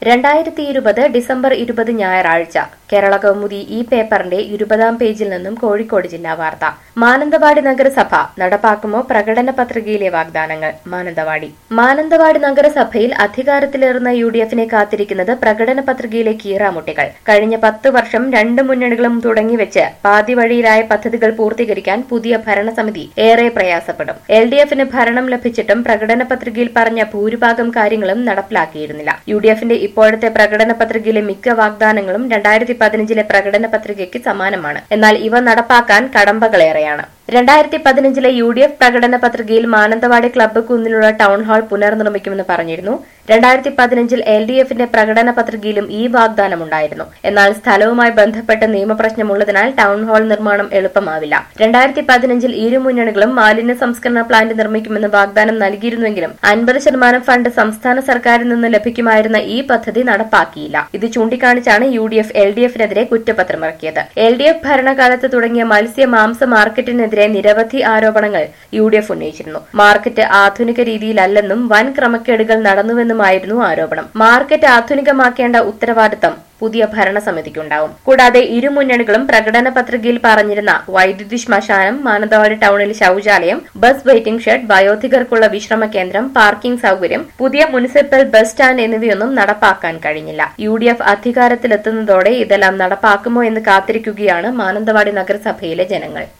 രണ്ടായിരത്തി ഇരുപത് ഡിസംബർ ഇരുപത് ഞായറാഴ്ച കേരള കൗമുദി ഈ പേപ്പറിന്റെ ഇരുപതാം പേജിൽ നിന്നും കോഴിക്കോട് ജില്ലാ വാർത്ത മാനന്തവാടി നഗരസഭ നടപ്പാക്കുമോ പ്രകടന പത്രികയിലെ വാഗ്ദാനങ്ങൾ മാനന്തവാടി മാനന്തവാടി നഗരസഭയിൽ അധികാരത്തിലേറുന്ന യു ഡി എഫിനെ കാത്തിരിക്കുന്നത് പ്രകടന പത്രികയിലെ കീറാമുട്ടികൾ കഴിഞ്ഞ പത്ത് വർഷം രണ്ട് മുന്നണികളും തുടങ്ങിവെച്ച് പാതി വഴിയിലായ പദ്ധതികൾ പൂർത്തീകരിക്കാൻ പുതിയ ഭരണസമിതി ഏറെ പ്രയാസപ്പെടും എൽ ഡി എഫിന് ഭരണം ലഭിച്ചിട്ടും പ്രകടന പത്രികയിൽ പറഞ്ഞ ഭൂരിഭാഗം കാര്യങ്ങളും നടപ്പിലാക്കിയിരുന്നില്ല യു ഡി എഫിന്റെ ഇപ്പോഴത്തെ പ്രകടന പത്രികയിലെ മിക്ക വാഗ്ദാനങ്ങളും രണ്ടായിരത്തി പതിനഞ്ചിലെ പ്രകടന പത്രികയ്ക്ക് സമാനമാണ് എന്നാൽ ഇവ നടപ്പാക്കാൻ കടമ്പകളേറെയാണ് രണ്ടായിരത്തി പതിനഞ്ചിലെ യു ഡി എഫ് പ്രകടന പത്രികയിൽ മാനന്തവാടി ക്ലബ്ബ് കുന്നിലുള്ള ടൗൺ ഹാൾ പുനർനിർമ്മിക്കുമെന്ന് പറഞ്ഞിരുന്നു രണ്ടായിരത്തി പതിനഞ്ചിൽ എൽ ഡി എഫിന്റെ പ്രകടന പത്രികയിലും ഈ വാഗ്ദാനമുണ്ടായിരുന്നു എന്നാൽ സ്ഥലവുമായി ബന്ധപ്പെട്ട് നിയമപ്രശ്നമുള്ളതിനാൽ ടൗൺ ഹാൾ നിർമ്മാണം എളുപ്പമാവില്ല രണ്ടായിരത്തി പതിനഞ്ചിൽ ഇരു മുന്നണികളും മാലിന്യ സംസ്കരണ പ്ലാന്റ് നിർമ്മിക്കുമെന്ന് വാഗ്ദാനം നൽകിയിരുന്നെങ്കിലും അൻപത് ശതമാനം ഫണ്ട് സംസ്ഥാന സർക്കാരിൽ നിന്ന് ലഭിക്കുമായിരുന്ന ഈ പദ്ധതി നടപ്പാക്കിയില്ല ഇത് ചൂണ്ടിക്കാണിച്ചാണ് U D F L D എഫിനെതിരെ കുറ്റപത്രമിറക്കിയത് എൽ ഡി എഫ് ഭരണകാലത്ത് തുടങ്ങിയ മത്സ്യ മാംസ മാർക്കറ്റിനെതിരെ നിരവധി ആരോപണങ്ങൾ യു ഡി എഫ് ഉന്നയിച്ചിരുന്നു മാർക്കറ്റ് ആധുനിക രീതിയിലല്ലെന്നും വൻ ക്രമക്കേടുകൾ നടന്നുവെന്നുമായിരുന്നു ആരോപണം മാർക്കറ്റ് ആധുനികമാക്കേണ്ട ഉത്തരവാദിത്തം പുതിയ ഭരണസമിതിക്കുണ്ടാവും കൂടാതെ ഇരു മുന്നണികളും പ്രകടന പത്രികയിൽ പറഞ്ഞിരുന്ന വൈദ്യുതി ശ്മശാനം മാനന്തവാടി ടൗണിൽ ശൌചാലയം ബസ് വെയിറ്റിംഗ് ഷെഡ് വയോധികർക്കുള്ള വിശ്രമ കേന്ദ്രം പാർക്കിംഗ് സൌകര്യം പുതിയ മുനിസിപ്പൽ ബസ് സ്റ്റാൻഡ് എന്നിവയൊന്നും നടപ്പാക്കാൻ കഴിഞ്ഞില്ല യു ഡി എഫ് അധികാരത്തിലെത്തുന്നതോടെ ഇതെല്ലാം നടപ്പാക്കുമോ എന്ന് കാത്തിരിക്കുകയാണ് മാനന്തവാടി നഗരസഭയിലെ ജനങ്ങൾ